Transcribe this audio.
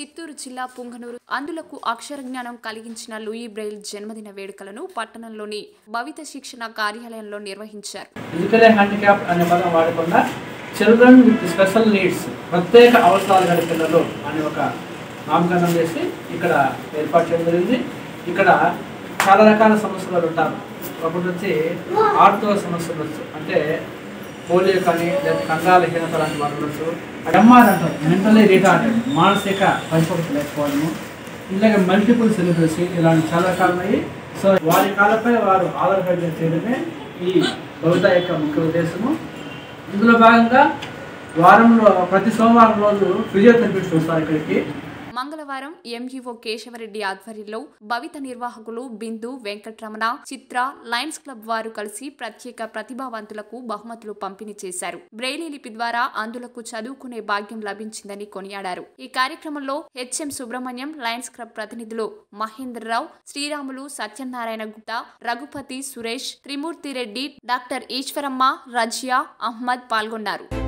చిత్తూరు జిల్లా పుంగనూరు అందులకు అక్షర జ్ఞానం కలిగించిన లూయి బ్రెయిల్ జన్మదిన వేడుకలను పట్టణంలోని భవిత శిక్షణ కార్యాలయంలో నిర్వహించారు ఫిజికలీ హ్యాండిక్యాప్ అనే పదం వాడకుండా చిల్డ్రన్ విత్ స్పెషల్ నీడ్స్ ప్రత్యేక అవసరాలు గల పిల్లలు అనే ఒక నామకరణం చేసి ఇక్కడ ఏర్పాటు చేయడం జరిగింది ఇక్కడ చాలా రకాల సమస్యలు ఉంటారు ఒకటి వచ్చి ఆర్థో సమస్యలు వచ్చు అంటే పోలియో కానీ లేదా కంగాలహీనత లాంటి వాళ్ళు ఉండొచ్చు ఎంఆర్ అంటారు మెంటలీ రిటార్డెడ్ మానసిక పరిపక్వత లేకపోవడము ఇలాగ మల్టిపుల్ సెలిబ్రసీ ఇలాంటి చాలా రకాలు ఉన్నాయి సో వారి కాళ్ళపై వారు ఆధారపడి చేయడమే ఈ భవిత యొక్క ముఖ్య ఉద్దేశము ఇందులో భాగంగా వారంలో ప్రతి సోమవారం రోజు ఫిజియోథెరపిస్ట్ వస్తారు ఇక్కడికి మంగళవారం ఎంఈఓ కేశవరెడ్డి ఆధ్వర్యంలో భవిత నిర్వాహకులు బిందు వెంకట్రమణ చిత్ర లయన్స్ క్లబ్ వారు కలిసి ప్రత్యేక ప్రతిభావంతులకు బహుమతులు పంపిణీ చేశారు బ్రెయిలీ లిపి ద్వారా అందులకు చదువుకునే భాగ్యం లభించిందని కొనియాడారు ఈ కార్యక్రమంలో హెచ్ఎం సుబ్రహ్మణ్యం లయన్స్ క్లబ్ ప్రతినిధులు మహేంద్రరావు శ్రీరాములు సత్యనారాయణ గుప్తా రఘుపతి సురేష్ త్రిమూర్తి రెడ్డి డాక్టర్ ఈశ్వరమ్మ రజియా అహ్మద్ పాల్గొన్నారు